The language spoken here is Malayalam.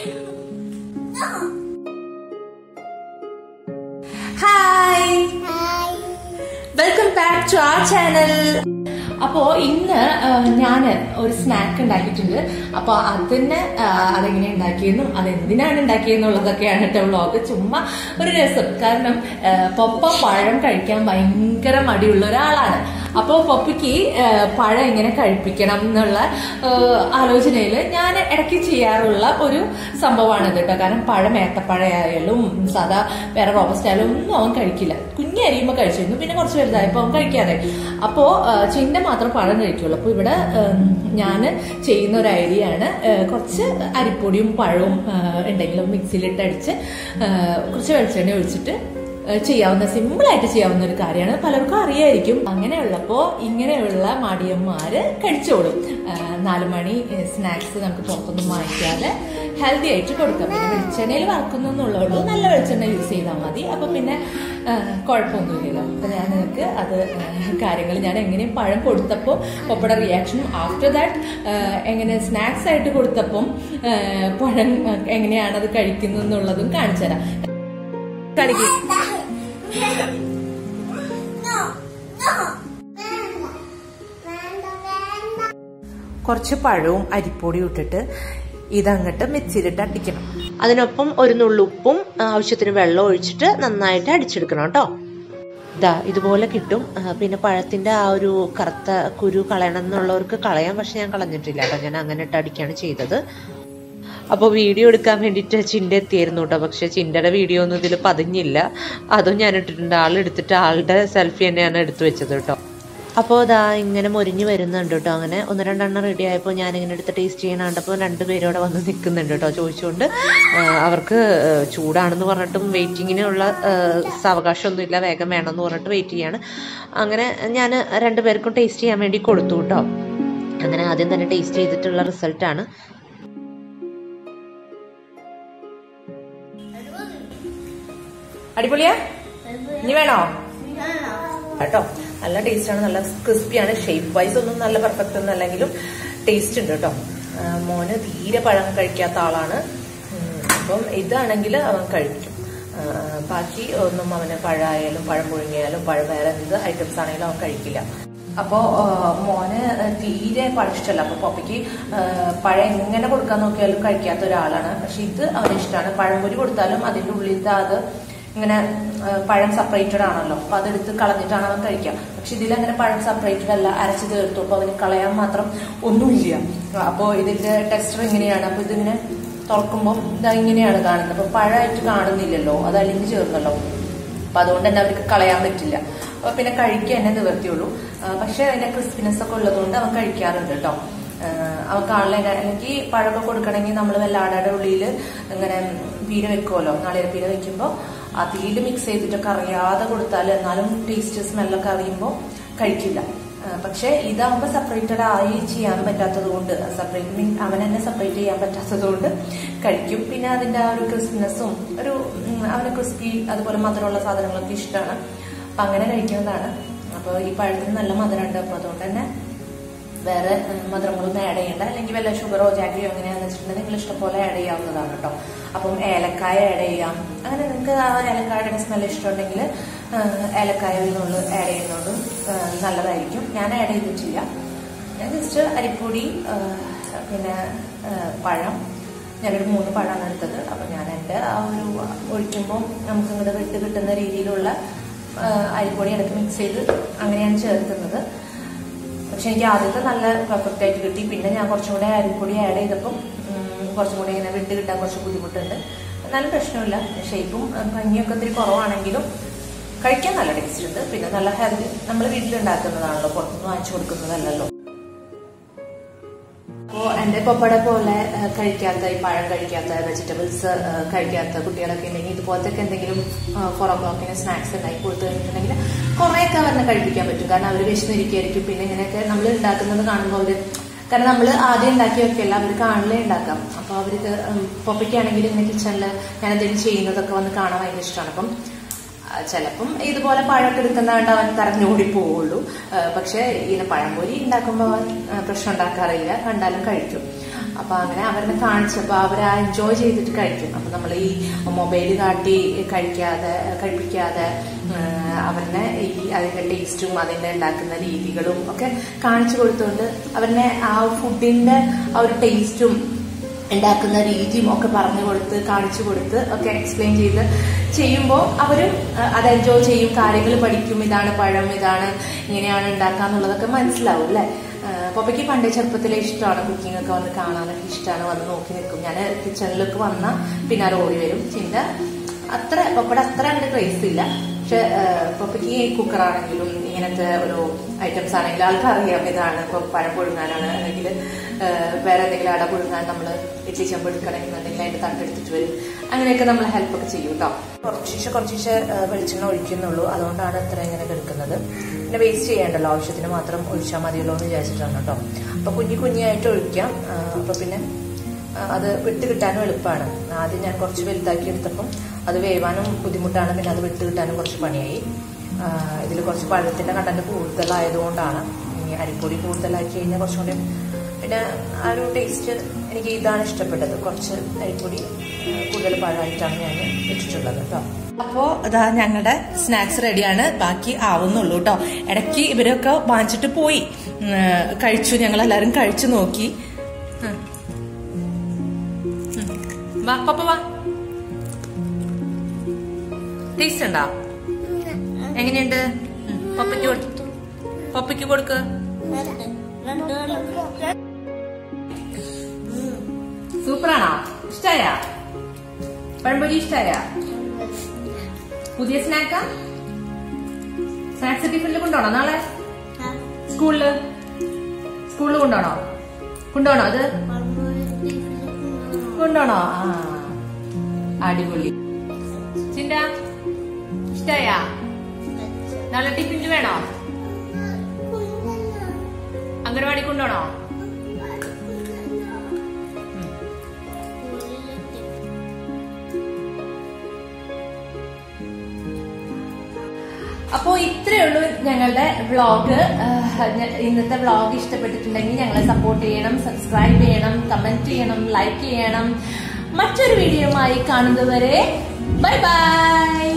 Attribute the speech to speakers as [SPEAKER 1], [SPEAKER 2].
[SPEAKER 1] Hi welcome back to our channel അപ്പോ ഇന്ന് ഞാൻ ഒരു സ്നാക്ക് ഉണ്ടാക്കിയിട്ടുണ്ട് അപ്പൊ അതിന് ആ, അതെങ്ങനെ ഉണ്ടാക്കിയെന്നും അതെന്തിനാണ് ഉണ്ടാക്കിയെന്നുള്ളതൊക്കെയാണ് കേട്ടോ വ്ളോഗ് ചുമ്മാ ഒരു രസം കാരണം ആ, പപ്പ പഴം കഴിക്കാൻ ഭയങ്കര മടിയുള്ള ഒരാളാണ് അപ്പോൾ പപ്പയ്ക്ക് ആ, പഴം എങ്ങനെ കഴിപ്പിക്കണം എന്നുള്ള ആലോചനയിൽ ഞാൻ ഇടയ്ക്ക് ചെയ്യാറുള്ള ഒരു സംഭവമാണ് കേട്ടോ കാരണം പഴം ഏത്തപ്പഴമായാലും സാധാ വേറെ റോബസ്റ്റ് ആയാലും ഒന്നും അവൻ കഴിക്കില്ല കുഞ്ഞരിയുമ്പോൾ കഴിച്ചിരുന്നു പിന്നെ കുറച്ച് വലുതായപ്പോൾ അവൻ കഴിക്കാതെ അപ്പോൾ ചിന്ന മാത്രം പഴം കഴിക്കുള്ളൂ അപ്പോൾ ഇവിടെ ഞാൻ ചെയ്യുന്ന ഒരു ഐഡിയ ആണ് ആ, കുറച്ച് അരിപ്പൊടിയും പഴവും ആ, ഉണ്ടെങ്കിലും മിക്സിയിലിട്ട് അടിച്ച് ആ, കുറച്ച് വെളിച്ചെണ്ണ ഒഴിച്ചിട്ട് ഏഹ് ചെയ്യാവുന്ന സിമ്പിൾ ആയിട്ട് ചെയ്യാവുന്ന ഒരു കാര്യമാണ് പലർക്കും അറിയായിരിക്കും അങ്ങനെയുള്ളപ്പോ ഇങ്ങനെയുള്ള മടിയന്മാര് കഴിച്ചോളും ഏഹ് നാല് മണി സ്നാക്സ് നമുക്ക് പുറത്തൊന്നും വാങ്ങിക്കാതെ ഹെൽത്തി ആയിട്ട് കൊടുക്കാം പിന്നെ വെളിച്ചെണ്ണയിൽ വറക്കുന്നു എന്നുള്ളൂ നല്ല വെളിച്ചെണ്ണ യൂസ് ചെയ്താൽ മതി അപ്പൊ പിന്നെ ഏഹ് കുഴപ്പമൊന്നുമില്ലല്ലോ അപ്പൊ ഞാൻ നിങ്ങൾക്ക് അത് കാര്യങ്ങൾ ഞാൻ എങ്ങനെ പഴം കൊടുത്തപ്പോൾ പപ്പയുടെ റിയാക്ഷനും ആഫ്റ്റർ ദാറ്റ് എങ്ങനെ സ്നാക്സ് ആയിട്ട് കൊടുത്തപ്പം ഏഹ് പഴം ഏഹ് എങ്ങനെയാണ് അത് കഴിക്കുന്നത് എന്നുള്ളതും കാണിച്ചു തരാം കളിക്കും കുറച്ച് പഴവും അരിപ്പൊടിയും ഇട്ടിട്ട് ഇതങ്ങട്ട് മിക്സിയിലിട്ട് അടിക്കണം
[SPEAKER 2] അതിനൊപ്പം ഒരു നുള്ളുപ്പും ആവശ്യത്തിന് വെള്ളം ഒഴിച്ചിട്ട് നന്നായിട്ട് അടിച്ചെടുക്കണം കേട്ടോ ഇതാ ഇതുപോലെ കിട്ടും ആ, പിന്നെ പഴത്തിന്റെ ആ ഒരു കറുത്ത കുരു കളയണം എന്നുള്ളവർക്ക് കളയാം പക്ഷെ ഞാൻ കളഞ്ഞിട്ടില്ല കേട്ടോ ഞാൻ അങ്ങനെ ഇട്ട് അടിക്കുകയാണ് ചെയ്തത് അപ്പോൾ വീഡിയോ എടുക്കാൻ വേണ്ടിയിട്ട് ചിണ്ട എത്തിയായിരുന്നു കേട്ടോ പക്ഷെ ചിണ്ടയുടെ വീഡിയോ ഒന്നും ഇതിൽ പതിഞ്ഞില്ല അതും ഞാൻ ഇട്ടിട്ടുണ്ട് ആൾ എടുത്തിട്ട് ആളുടെ സെൽഫി തന്നെയാണ് എടുത്തു വെച്ചത് കേട്ടോ അപ്പോൾ ഇതാ ഇങ്ങനെ മൊരിഞ്ഞ് വരുന്നുണ്ട് കേട്ടോ അങ്ങനെ ഒന്ന് രണ്ടെണ്ണം റെഡി ആയപ്പോൾ ഞാനിങ്ങനെ എടുത്ത് ടേസ്റ്റ് ചെയ്യണ കണ്ടപ്പോൾ രണ്ട് പേരോടെ വന്ന് നിൽക്കുന്നുണ്ട് കേട്ടോ ചോദിച്ചുകൊണ്ട് ആ, അവർക്ക് ആ, ചൂടാണെന്ന് പറഞ്ഞിട്ടും വെയിറ്റിങ്ങിനുള്ള സാവകാശമൊന്നുമില്ല വേഗം വേണമെന്ന് പറഞ്ഞിട്ട് വെയിറ്റ് ചെയ്യാണ് അങ്ങനെ ഞാൻ രണ്ടുപേർക്കും ടേസ്റ്റ് ചെയ്യാൻ വേണ്ടി കൊടുത്തു കേട്ടോ അങ്ങനെ ആദ്യം തന്നെ ടേസ്റ്റ് ചെയ്തിട്ടുള്ള റിസൾട്ടാണ്
[SPEAKER 1] അടിപൊളിയാ ഇനി വേണോ കേട്ടോ നല്ല ടേസ്റ്റ് ആണ് നല്ല ക്രിസ്പിയാണ് ഷേപ്പ് വൈസ് ഒന്നും നല്ല പെർഫെക്റ്റ് ഒന്നും അല്ലെങ്കിലും ടേസ്റ്റ് ഉണ്ട് കേട്ടോ ആ, മോന് തീരെ പഴം കഴിക്കാത്ത ആളാണ് ഉം, അപ്പം ഇതാണെങ്കിൽ അവൻ കഴിക്കും ആ, ബാക്കി ഒന്നും അവന് പഴമായാലും പഴം പുഴുങ്ങിയാലും പഴം വേറെ എന്ത് ഐറ്റംസ് ആണെങ്കിലും അവൻ കഴിക്കില്ല അപ്പോ ആ, മോന് തീരെ പഴം ഇഷ്ടമല്ല അപ്പൊ പപ്പയ്ക്ക് ആ, പഴം എങ്ങനെ കൊടുക്കാൻ നോക്കിയാലും കഴിക്കാത്ത ഒരാളാണ് പക്ഷെ ഇത് അവന് ഇഷ്ടമാണ് പഴംപൊരി കൊടുത്താലും അതിന്റെ ഉള്ളിലത്തെ അത് ഇങ്ങനെ ആ, പഴം സെപ്പറേറ്റഡ് ആണല്ലോ അപ്പൊ അതെടുത്ത് കളഞ്ഞിട്ടാണ് അവൻ കഴിക്കുക പക്ഷെ ഇതിലങ്ങനെ പഴം സെപ്പറേറ്റഡ് അല്ല അരച്ച് തീർത്തു അപ്പൊ അവന് കളയാൻ മാത്രം ഒന്നുമില്ല അപ്പോ ഇതിന്റെ ടെക്സ്ചർ ഇങ്ങനെയാണ് അപ്പൊ ഇതിങ്ങനെ തുറക്കുമ്പോൾ ഇതാ ഇങ്ങനെയാണ് കാണുന്നത് അപ്പൊ പഴമായിട്ട് കാണുന്നില്ലല്ലോ അത് അലിഞ്ഞ് ചേർന്നല്ലോ അപ്പൊ അതുകൊണ്ട് തന്നെ അവർക്ക് കളയാൻ പറ്റില്ല അപ്പൊ പിന്നെ കഴിക്കാൻ തന്നെ നിവർത്തിയുള്ളൂ ആ, പക്ഷെ അതിന്റെ ക്രിസ്പിനെസ് ഒക്കെ ഉള്ളതുകൊണ്ട് അവൻ കഴിക്കാറുണ്ട് കേട്ടോ അവൻ കാണില്ല അല്ലെങ്കിൽ പഴമൊക്കെ കൊടുക്കണമെങ്കിൽ നമ്മൾ വല്ല ആടയുടെ ഉള്ളിൽ ഇങ്ങനെ പീര വെക്കുമല്ലോ നാളികേര പീര വെക്കുമ്പോൾ അതിൽ മിക്സ് ചെയ്തിട്ടൊക്കെ അറിയാതെ കൊടുത്താൽ എന്നാലും ടേസ്റ്റ് സ്മെല്ലൊക്കെ അറിയുമ്പോൾ കഴിക്കില്ല ആ, പക്ഷെ ഇതാകുമ്പോൾ സെപ്പറേറ്റഡ് ആയി ചെയ്യാൻ പറ്റാത്തത് കൊണ്ട് സെപ്പറേറ്റ് മീൻ അവൻ തന്നെ സെപ്പറേറ്റ് ചെയ്യാൻ പറ്റാത്തത് കൊണ്ട് കഴിക്കും പിന്നെ അതിന്റെ ആ ഒരു ക്രിസ്പിനെസ്സും ഒരു ഉം, അവന് ക്രിസ്പി അതുപോലെ മധുരമുള്ള സാധനങ്ങളൊക്കെ ഇഷ്ടമാണ് അപ്പൊ അങ്ങനെ കഴിക്കുന്നതാണ് അപ്പോൾ ഈ പഴത്തിന് നല്ല മധുരമുണ്ട് അപ്പോൾ അതുകൊണ്ട് തന്നെ വേറെ ഉം, മധുരങ്ങളൊന്നും ആഡ് ചെയ്യണ്ട അല്ലെങ്കിൽ വല്ല ഷുഗറോ ജാഗ്രിയോ എങ്ങനെയാണെന്ന് വെച്ചിട്ടുണ്ടെങ്കിൽ നിങ്ങൾ ഇഷ്ടംപോലെ ആഡ് ചെയ്യാവുന്നതാണ് കേട്ടോ അപ്പം ഏലക്കായ ആഡ് ചെയ്യാം അങ്ങനെ നിങ്ങൾക്ക് ആ ഏലക്കായുടെ സ്മെൽ ഇഷ്ടമുണ്ടെങ്കിൽ ഏലക്കായ ഒന്നുള്ളു ആഡ് ചെയ്യുന്നതും ആ, നല്ലതായിരിക്കും ഞാൻ ആഡ് ചെയ്തിട്ടില്ല ഞാൻ ജസ്റ്റ് അരിപ്പൊടി ആ, പിന്നെ ആ, പഴം ഞാനൊരു മൂന്ന് പഴമാണ് എടുത്തത് അപ്പം ഞാൻ എൻ്റെ ആ ഒരു ഒഴിക്കുമ്പോൾ നമുക്ക് ഇങ്ങോട്ട് വിട്ട് കിട്ടുന്ന രീതിയിലുള്ള ആ, അരിപ്പൊടി ഇടയ്ക്ക് മിക്സ് ചെയ്ത് അങ്ങനെയാണ് ചേർക്കുന്നത് പക്ഷെ എനിക്ക് ആദ്യത്തെ നല്ല പെർഫെക്റ്റ് ആയിട്ട് കിട്ടി പിന്നെ ഞാൻ കുറച്ചും കൂടെ അരിപ്പൊടി ആഡ് ചെയ്തപ്പം ഉം, കുറച്ചും കൂടെ ഇങ്ങനെ വിട്ട് കിട്ടാൻ കുറച്ച് ബുദ്ധിമുട്ടുണ്ട് എന്നാലും പ്രശ്നമില്ല ഷേപ്പും ഉം, ഭംഗിയൊക്കെ ഇത്തിരി കുറവാണെങ്കിലും കഴിക്കാൻ നല്ല ടേസ്റ്റ് ഉണ്ട് പിന്നെ നല്ല ഹെൽത്തി നമ്മൾ വീട്ടിലുണ്ടാക്കുന്നതാണല്ലോ പുറത്തുനിന്ന് വാങ്ങിച്ചു കൊടുക്കുന്നതല്ലല്ലോ അപ്പോൾ എൻ്റെ പപ്പടെ പോലെ ആ, കഴിക്കാത്ത ഈ പഴം കഴിക്കാത്ത വെജിറ്റബിൾസ് കഴിക്കാത്ത കുട്ടികളൊക്കെ ഉണ്ടെങ്കിൽ ഇതുപോലത്തെ ഒക്കെ എന്തെങ്കിലും ഫോർ ഓ ക്ലോക്കിന് സ്നാക്സ് ഉണ്ടാക്കി കൊടുത്തു കഴിഞ്ഞിട്ടുണ്ടെങ്കിൽ കുറേയൊക്കെ അവരെ കഴിപ്പിക്കാൻ പറ്റും കാരണം അവർ വിശന്നിരിക്കുകയായിരിക്കും പിന്നെ ഇങ്ങനെയൊക്കെ നമ്മൾ ഉണ്ടാക്കുന്നത് കാണുമ്പോൾ അവർ കാരണം നമ്മൾ ആദ്യം ഉണ്ടാക്കിയൊക്കെയല്ല അവർ കാണിലേ ഉണ്ടാക്കാം അപ്പോൾ അവർക്ക് പപ്പയ്ക്കാണെങ്കിൽ ഇങ്ങനെ കിച്ചണിൽ ഞാൻ എന്തെങ്കിലും ചെയ്യുന്നതൊക്കെ വന്ന് കാണാൻ ഭയങ്കര ഇഷ്ടമാണ് അപ്പം ആ, ചിലപ്പം ഇതുപോലെ പഴമൊക്കെ എടുക്കുന്നതുകൊണ്ട് അവൻ തറഞ്ഞോടി പോവുള്ളൂ ആ, പക്ഷെ ഇങ്ങനെ പഴംപൊരി ഉണ്ടാക്കുമ്പോൾ അവൻ ആ, പ്രശ്നം ഉണ്ടാക്കാറില്ല കണ്ടാലും കഴിക്കും അപ്പൊ അങ്ങനെ അവരെ കാണിച്ചപ്പോ അവർ എൻജോയ് ചെയ്തിട്ട് കഴിക്കും അപ്പൊ നമ്മൾ ഈ മൊബൈൽ കാട്ടി കഴിക്കാതെ കഴിപ്പിക്കാതെ അവരെ ഈ അതിന്റെ ടേസ്റ്റും അതിന്റെ ഉണ്ടാക്കുന്ന രീതികളും ഒക്കെ കാണിച്ചു കൊടുത്തുകൊണ്ട് അവരെ ആ ഫുഡിന്റെ ആ ഒരു ടേസ്റ്റും ഉണ്ടാക്കുന്ന രീതിയും ഒക്കെ പറഞ്ഞു കൊടുത്ത് കാണിച്ചു കൊടുത്ത് ഒക്കെ എക്സ്പ്ലെയിൻ ചെയ്ത് ചെയ്യുമ്പോൾ അവരും അഹ്, അത് എൻജോയ് ചെയ്യും കാര്യങ്ങൾ പഠിക്കും ഇതാണ് പഴം ഇതാണ് ഇങ്ങനെയാണ് ഉണ്ടാക്കാന്നുള്ളതൊക്കെ മനസ്സിലാവും അല്ലേ ആഹ്, പപ്പയ്ക്ക് പണ്ടേ ചെറുപ്പത്തിലെ ഇഷ്ടമാണ് കുക്കിംഗ് ഒക്കെ വന്ന് കാണാനൊക്കെ ഇഷ്ടമാണ് വന്ന് നോക്കി നിൽക്കും ഞാൻ കിച്ചണിലേക്ക് വന്ന പിന്നാലെ ഓടി വരും ചിന്ത അത്ര പപ്പയുടെ അത്ര അങ്ങോട്ട് ക്രേസ് ഇല്ല പക്ഷെ പപ്പയ്ക്ക് ഈ കുക്കറാണെങ്കിലും ഇങ്ങനത്തെ ഒരു ഐറ്റംസ് ആണെങ്കിലും ആൾക്കറിയാം ഇതാണ് ഇപ്പൊ പഴം പുഴുങ്ങാനാണ് അല്ലെങ്കിൽ വേറെ എന്തെങ്കിലും അട പുഴുങ്ങാൻ നമ്മൾ ഇഡ്ലി ചെമ്പ് എടുക്കണമെന്നുണ്ടെങ്കിൽ അതിന്റെ തട്ടെടുത്തിട്ട് വരും അങ്ങനെയൊക്കെ നമ്മൾ ഹെൽപ്പ് ഒക്കെ ചെയ്യും കേട്ടോ കുറച്ചിശെ കുറച്ചിശെ വെളിച്ചെണ്ണ ഒഴിക്കുന്നുള്ളൂ അതുകൊണ്ടാണ് ഇത്ര ഇങ്ങനെ കിടക്കുന്നത് പിന്നെ വേസ്റ്റ് ചെയ്യേണ്ടല്ലോ ആവശ്യത്തിന് മാത്രം ഒഴിച്ചാൽ മതിയല്ലോ എന്ന് വിചാരിച്ചിട്ടാണ് കേട്ടോ അപ്പൊ കുഞ്ഞു കുഞ്ഞായിട്ട് ഒഴിക്കാം ആ, അപ്പൊ പിന്നെ ആ, അത് വിട്ട് കിട്ടാനും എളുപ്പമാണ് ആദ്യം ഞാൻ കുറച്ച് വലുതാക്കി എടുത്തപ്പം അത് വേവാനും ബുദ്ധിമുട്ടാണ് പിന്നെ അത് വിട്ട് കിട്ടാനും കുറച്ച് പണിയായി ഇതിൽ കുറച്ച് പഴത്തിന്റെ കണ്ടന്റ് കൂടുതലായതുകൊണ്ടാണ് ഇനി അരിപ്പൊടി കൂടുതലാക്കി കഴിഞ്ഞാൽ കുറച്ചും കൂടി പിന്നെ ആ ഒരു ടേസ്റ്റ് എനിക്ക് ഇതാണ് ഇഷ്ടപ്പെട്ടത് കുറച്ച് അരിപ്പൊടി ആ, കൂടുതൽ പഴമായിട്ടാണ് ഞാൻ ഇട്ടിട്ടുള്ളത് കേട്ടോ അപ്പോ ഇതാ ഞങ്ങളുടെ സ്നാക്സ് റെഡിയാണ് ബാക്കി ആവുന്നുള്ളൂ കേട്ടോ ഇടയ്ക്ക് ഇവരൊക്കെ വാങ്ങിച്ചിട്ട് പോയി ഉം, കഴിച്ചു ഞങ്ങൾ എല്ലാവരും കഴിച്ചു നോക്കി ഉം. ഉം. വാ പപ്പ വാ ടേസ്റ്റ് ഉണ്ടോ എങ്ങനെയുണ്ട് ഉം, പപ്പയ്ക്ക് കൊടു പപ്പയ്ക്ക് കൊടുക്ക് സൂപ്പറാണോ ഇഷ്ടായ പഴംപൊരി ഇഷ്ടായ പുതിയ സ്നാക്കാ സ്നാക്സ് ടിഫിനിൽ കൊണ്ടോണോ നാളെ സ്കൂളില് സ്കൂളിൽ കൊണ്ടോണോ കൊണ്ടോണോ അത് കൊണ്ടോണോ ആ അടിപൊളി ചിന്ത ഇഷ്ടായ നാളെ ടിഫിനിൽ വേണോ അംഗനവാടി കൊണ്ടോണോ ഉം. അപ്പോ ഇത്രയേ ഉള്ളൂ ഞങ്ങളുടെ വ്ളോഗ് ഇന്നത്തെ വ്ളോഗ് ഇഷ്ടപ്പെട്ടിട്ടുണ്ടെങ്കിൽ ഞങ്ങളെ സപ്പോർട്ട് ചെയ്യണം സബ്സ്ക്രൈബ് ചെയ്യണം കമന്റ് ചെയ്യണം ലൈക്ക് ചെയ്യണം മറ്റൊരു വീഡിയോയുമായി കാണുന്നതുവരെ ബൈ ബൈ